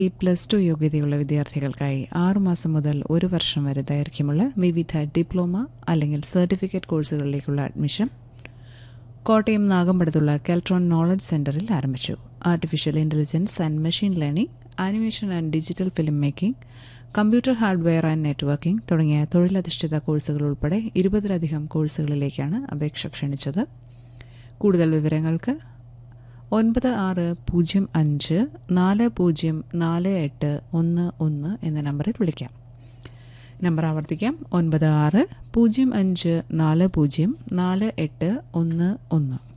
ഈ plus two യോഗ്യതയുള്ള വിദ്യാർത്ഥികൾക്കായി ആറുമാസം മുതൽ ഒരു വർഷം വരെ ദൈർഘ്യമുള്ള വിവിധ ഡിപ്ലോമ അല്ലെങ്കിൽ സർട്ടിഫിക്കറ്റ് കോഴ്സുകളിലേക്കുള്ള അഡ്മിഷൻ കോട്ടയം നാഗമ്പടത്തുള്ള കെൽട്രോൺ നോളജ് സെന്ററിൽ ആരംഭിച്ചു artificial intelligence and machine learning animation and digital film making computer hardware and networking തുടങ്ങിയ തൊഴിലധിഷ്ഠിത കോഴ്സുകൾ ഉൾപ്പെടെ ഇരുപതിലധികം കോഴ്സുകളിലേക്കാണ് അപേക്ഷ ക്ഷണിച്ചത് കൂടുതൽ വിവരങ്ങൾക്ക് ഒൻപത് ആറ് പൂജ്യം അഞ്ച് നാല് പൂജ്യം നാല് എട്ട് ഒന്ന് ഒന്ന് എന്ന നമ്പറിൽ വിളിക്കാം നമ്പർ ആവർത്തിക്കാം ഒൻപത് ആറ് പൂജ്യം അഞ്ച് നാല് പൂജ്യം നാല് എട്ട് ഒന്ന് ഒന്ന്